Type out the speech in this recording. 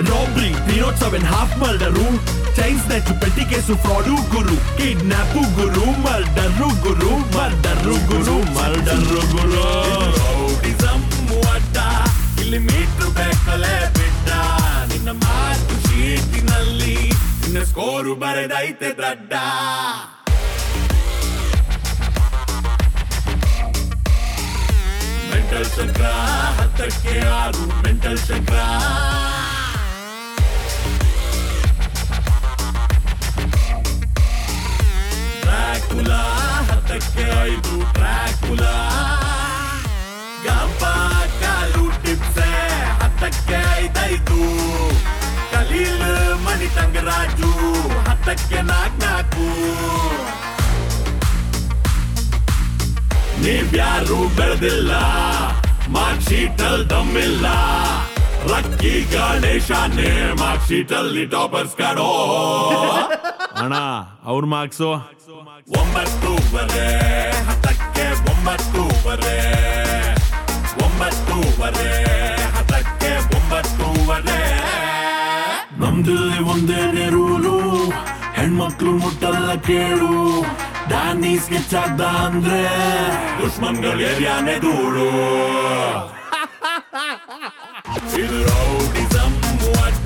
Rabri three naught seven half murder chain ನೆಟ್ petty case fraud ಗುರು kidnap ಗುರು murder ಗುರು ಮರ್ಡರು ಗುರು ಮರ್ಡರು ಗುರು ರೌಡಿಸಮ್ ಅಡ್ಡ ಇಲ್ಲಿ ಮೀಟ್ರು ಬೇಕಲೆ ಬಿಟ್ಟ ನಿನ್ನ ಮಾತು ಶೀಟಿನಲ್ಲಿ ನಿನ್ನ ಸ್ಕೋರು ಬರೆದೈತೆ ದಡ್ಡ ಮೆಂಟಲ್ ಚಕ್ರ ಹತ್ತಕ್ಕೆ ಆರು ಮೆಂಟಲ್ ಚಕ್ರ ಟ್ರ್ಯಾಕುಲಾ ಹತ್ತಕ್ಕೆ ಐದು ಟ್ರ್ಯಾಕುಲಾ ಗಂಪ ಕಾಲು ಟಿಪ್ಸೆ ಹತ್ತಕ್ಕೆ ಐದೈದು ಕಲೀಲ್ ಮಣಿ ತಂಗರಾಜು ಹತ್ತಕ್ಕೆ ನಾಕ್ ನಾಲ್ಕು ನೀವ್ಯಾರು ಬೆಳೆದಿಲ್ಲ ಮಾರ್ಕ್ ಶೀಟ್ ಅಲ್ಲಿ ದಮ್ಮಿಲ್ಲ ಲಕ್ಕಿ ಗಣೇಶನೇ ಮಾರ್ಕ್ ಶೀಟ್ ಅಲ್ಲಿ ಟಾಪರ್ಸ್ ಕಾಡೋ ಅಣ್ಣ ಅವ್ರ ಮಾರ್ಕ್ಸು ಒಂಬತ್ತೂವರೆ ಹತ್ತಕ್ಕೆ ಒಂಬತ್ತೂವರೆ ಒಂಬತ್ತೂವರೆ ಹತ್ತಕ್ಕೆ ಒಂಬತ್ತೂವರೆ ನಮ್ದಲ್ಲಿ ಒಂದೇನೆ ರೂಲು ಹೆಣ್ಮಕ್ಳು ಮುಟ್ಟಲ್ಲ ಕೇಳು ಡ್ಯಾನಿ ಸ್ಕೆಚ್ ಆಗ್ದ ಅಂದ್ರೆ ದುಶ್ಮನ್ಗಳ ಏರಿಯಾನೆ ಧೂಳು ಇದು ರೌಡಿಸಮ್ ಅಡ್ಡ